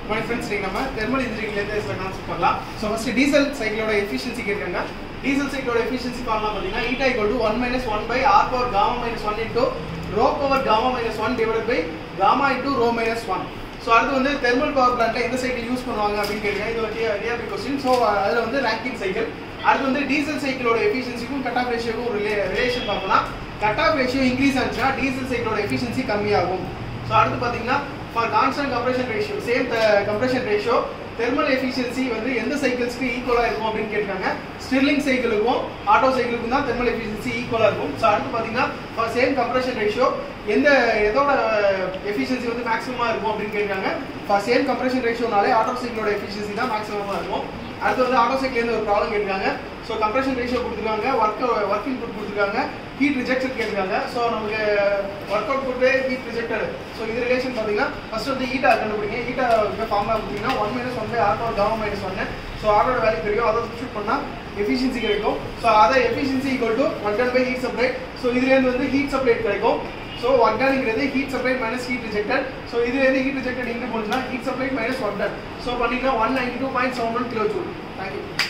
my friends இன்னைக்கு நம்ம thermal இன்ஜினியரிங்லேருந்து சில கான்செப்ட் பண்ணலாம் ஸோ ஃபர்ஸ்ட் டீசல் சைக்கிளோட எஃபிஷியன்சி கேட்குறாங்க டீசல் சைக்கிளோட எஃபிஷியன்சி ஃபார்முலா பார்த்தீங்கன்னா eta equal to one minus one by r power gamma minus one into rho power gamma minus one divide by gamma into rho minus one so அடுத்து வந்து thermal power பிளான்ட்ல எந்த cycle use பண்ணுவாங்க அப்படின்னு கேட்குறேன் இது ஒரு TRP question so அதில் வந்து ரேங்கிங் சைக்கிள் அடுத்து வந்து டீசல் சைக்கிளோட எஃபிஷியன்சிக்கும் கட் ஆஃப் ரேஷியோக்கும் ஒரு ரிலேஷன் பார்க்கலாம் கட் ஆஃப் ரேஷியோ இன்க்ரீஸ் ஆச்சுன்னா டீசல் சைக்கிளோட எஃபிஷியன்சி கம்மியாகும் ஸோ அடுத்து பார்த்தீங்கன்னா for constant compression ratio same compression ratio thermal efficiency வந்து எந்த சைக்கிள்ஸ்க்கு ஈக்குவலாக இருக்கும் அப்படின்னு கேட்குறாங்க ஸ்டிர்லிங் சைக்கிளுக்கும் ஆட்டோ சைக்கிளுக்கும் தான் தெர்மல் எஃபிஷியன்சி ஈக்குவலாக இருக்கும் ஸோ அடுத்து பார்த்தீங்கன்னா ஃபார் சேம் கம்ப்ரஷன் ரேஷியோ எந்த எதோட எஃபிஷியன்சி வந்து மேக்ஸிமமாக இருக்கும் அப்படின்னு கேட்குறாங்க ஃபார் சேம் கம்ப்ரஷன் ரேஷியோனாலே ஆட்டோ சைக்கிளோட எஃபிஷியன்சி தான் மேக்ஸிமமாக இருக்கும் அடுத்து வந்து ஆட்டோ சைக்கிள்லேருந்து ஒரு ப்ராப்ளம் கேட்குறாங்க ஸோ கம்ப்ரஷன் ரேஷியோ கொடுத்துருக்காங்க ஒர்க் ஒர்க் இன்புட் கொடுத்துருக்காங்க ஹீட் ரிஜெக்டட் கேட்குறாங்க ஸோ நமக்கு work output heat rejected so இது ரிலேஷன் பார்த்தீங்கன்னா ஃபர்ஸ்ட் வந்து ஈட்டா கண்டுபிடிங்க ஈட்டா ஃபார்முலா கொடுத்தீங்கன்னா one minus one by r power gamma minus ஒன்று ஸோ ஆரோட வேல்யூ தெரியும் அதை சப்ஸ்டியூட் பண்ணால் எஃபிஷியன்சி கிடைக்கும் ஸோ அதை efficiency equal to one done by heat supply so இதுலேருந்து வந்து ஹீட் சப்ளை கிடைக்கும் so one டன்ங்கிறது heat supply minus heat rejected so இதுலேருந்து ஹீட் ரிஜெக்டட் இங்கே போச்சுன்னா heat supply minus one done so பண்ணிங்கன்னா one ninety two point seven one kilo joule thank you